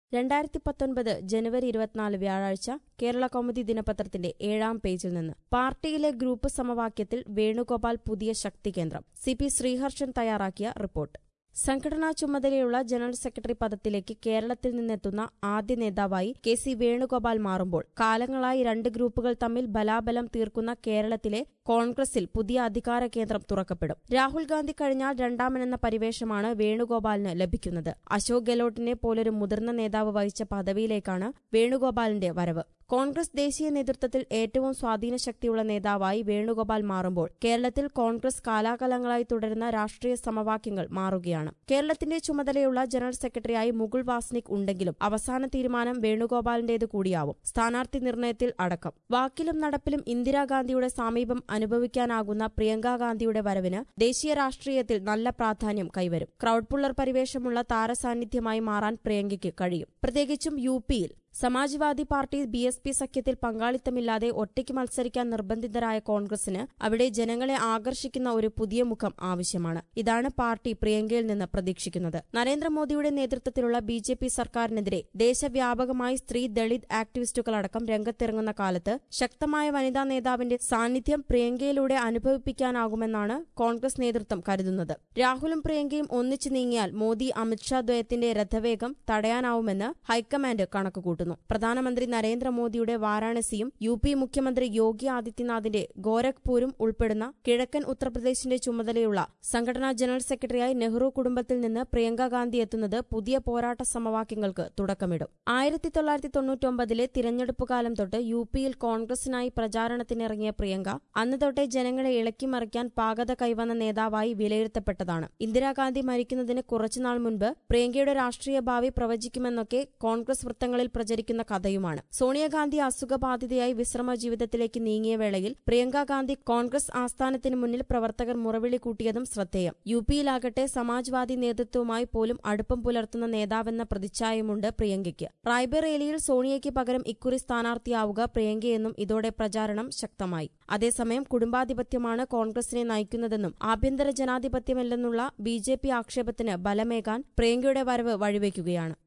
രണ്ടായിരത്തി പത്തൊൻപത് ജനുവരി ഇരുപത്തിനാല് വ്യാഴാഴ്ച കേരള കൗമുദി ദിനപത്രത്തിന്റെ ഏഴാം പേജിൽ നിന്ന് പാർട്ടിയിലെ ഗ്രൂപ്പ് സമവാക്യത്തിൽ വേണുഗോപാൽ പുതിയ ശക്തി കേന്ദ്രം സി പി ശ്രീഹർഷൻ തയ്യാറാക്കിയ റിപ്പോർട്ട് സംഘടനാ ചുമതലയുള്ള ജനറൽ സെക്രട്ടറി പദത്തിലേക്ക് കേരളത്തിൽ നിന്നെത്തുന്ന ആദ്യ നേതാവായി കെ സി വേണുഗോപാൽ മാറുമ്പോൾ കാലങ്ങളായി രണ്ട് ഗ്രൂപ്പുകൾ തമ്മിൽ ബലാബലം തീർക്കുന്ന കേരളത്തിലെ കോൺഗ്രസിൽ പുതിയ അധികാര കേന്ദ്രം തുറക്കപ്പെടും രാഹുൽ ഗാന്ധി കഴിഞ്ഞാൽ രണ്ടാമനെന്ന പരിവേഷമാണ് വേണുഗോപാലിന് ലഭിക്കുന്നത് അശോക് ഗെലോട്ടിനെ പോലൊരു മുതിർന്ന നേതാവ് വഹിച്ച പദവിയിലേക്കാണ് വേണുഗോപാലിന്റെ വരവ് കോൺഗ്രസ് ദേശീയ നേതൃത്വത്തിൽ ഏറ്റവും സ്വാധീന ശക്തിയുള്ള നേതാവായി വേണുഗോപാൽ മാറുമ്പോൾ കേരളത്തിൽ കോൺഗ്രസ് കാലാകാലങ്ങളായി തുടരുന്ന രാഷ്ട്രീയ സമവാക്യങ്ങൾ മാറുകയാണ് കേരളത്തിന്റെ ചുമതലയുള്ള ജനറൽ സെക്രട്ടറിയായി മുകുൾ വാസ്നിക് ഉണ്ടെങ്കിലും അവസാന തീരുമാനം വേണുഗോപാലിന്റേത് കൂടിയാവും സ്ഥാനാർത്ഥി നിർണയത്തിൽ അടക്കം വാക്കിലും നടപ്പിലും ഇന്ദിരാഗാന്ധിയുടെ സമീപം അനുഭവിക്കാനാകുന്ന പ്രിയങ്കാ ഗാന്ധിയുടെ വരവിന് ദേശീയ രാഷ്ട്രീയത്തിൽ നല്ല പ്രാധാന്യം കൈവരും ക്രൌഡ് പുള്ളർ പരിവേഷമുള്ള താരസാന്നിധ്യമായി മാറാൻ പ്രിയങ്കയ്ക്ക് കഴിയും പ്രത്യേകിച്ചും യു പിയിൽ Samajwadi party B S P സഖ്യത്തിൽ പങ്കാളിത്തമില്ലാതെ ഒറ്റയ്ക്ക് മത്സരിക്കാൻ നിർബന്ധിതരായ കോൺഗ്രസിന് അവിടെ ജനങ്ങളെ ആകർഷിക്കുന്ന ഒരു പുതിയ മുഖം ആവശ്യമാണ് ഇതാണ് പാർട്ടി പ്രിയങ്കയിൽ നിന്ന് പ്രതീക്ഷിക്കുന്നത് നരേന്ദ്രമോദിയുടെ നേതൃത്വത്തിലുള്ള ബി ജെ പി സർക്കാരിനെതിരെ ദേശവ്യാപകമായി സ്ത്രീ ദളിത് ആക്ടിവിസ്റ്റുകളടക്കം രംഗത്തിറങ്ങുന്ന കാലത്ത് ശക്തമായ വനിതാ നേതാവിന്റെ സാന്നിധ്യം പ്രിയങ്കയിലൂടെ അനുഭവിപ്പിക്കാനാകുമെന്നാണ് കോൺഗ്രസ് നേതൃത്വം കരുതുന്നത് രാഹുലും പ്രിയങ്കയും ഒന്നിച്ചു നീങ്ങിയാൽ മോദി അമിത്ഷാ ദ്വയത്തിന്റെ രഥവേഗം തടയാനാവുമെന്ന് ഹൈക്കമാൻഡ് കണക്കുകൂട്ടുന്നു പ്രധാനമന്ത്രി നരേന്ദ്രമോദിയുടെ വാരാണസിയും യു പി മുഖ്യമന്ത്രി യോഗി ആദിത്യനാഥിന്റെ ഗോരഖ്പൂരും ഉൾപ്പെടുന്ന കിഴക്കൻ ഉത്തർപ്രദേശിന്റെ ചുമതലയുള്ള സംഘടനാ ജനറൽ സെക്രട്ടറിയായി നെഹ്റു കുടുംബത്തിൽ നിന്ന് പ്രിയങ്ക ഗാന്ധി എത്തുന്നത് പുതിയ പോരാട്ട സമവാക്യങ്ങൾക്ക് തുടക്കമിടും ആയിരത്തി തൊള്ളായിരത്തി തൊണ്ണൂറ്റൊമ്പതിലെ തിരഞ്ഞെടുപ്പ് കാലം തൊട്ട് യു പിയിൽ കോൺഗ്രസിനായി പ്രചാരണത്തിനിറങ്ങിയ പ്രിയങ്ക അന്ന് തൊട്ടേ ജനങ്ങളെ ഇളക്കിമറിക്കാൻ പാകത കൈവന്ന നേതാവായി വിലയിരുത്തപ്പെട്ടതാണ് ഇന്ദിരാഗാന്ധി മരിക്കുന്നതിന് കുറച്ചുനാൾ മുൻപ് പ്രിയങ്കയുടെ രാഷ്ട്രീയ ഭാവി പ്രവചിക്കുമെന്നൊക്കെ കോൺഗ്രസ് വൃത്തങ്ങളിൽ പ്രചരിക്കുന്ന കഥയുമാണ് സോണിയാഗാന്ധി അസുഖബാധിതയായി വിശ്രമ ജീവിതത്തിലേക്ക് നീങ്ങിയ വേളയിൽ പ്രിയങ്ക ഗാന്ധി കോൺഗ്രസ് ആസ്ഥാനത്തിന് മുന്നിൽ പ്രവർത്തകർ മുറവിളി കൂട്ടിയതും ശ്രദ്ധേയം യു പിയിലാകട്ടെ സമാജ്വാദി നേതൃത്വവുമായി പോലും അടുപ്പം പുലർത്തുന്ന നേതാവെന്ന പ്രതിച്ഛായമുണ്ട് പ്രിയങ്കയ്ക്ക് റായ്ബറേലിയിൽ സോണിയയ്ക്ക് പകരം ഇക്കുറി സ്ഥാനാർത്ഥിയാവുക പ്രിയങ്കയെന്നും ഇതോടെ പ്രചാരണം ശക്തമായി അതേസമയം കുടുംബാധിപത്യമാണ് കോൺഗ്രസിനെ നയിക്കുന്നതെന്നും ആഭ്യന്തര ജനാധിപത്യമല്ലെന്നുള്ള ബി ജെ പി ആക്ഷേപത്തിന് ബലമേകാൻ പ്രിയങ്കയുടെ വരവ് വഴിവെക്കുകയാണ്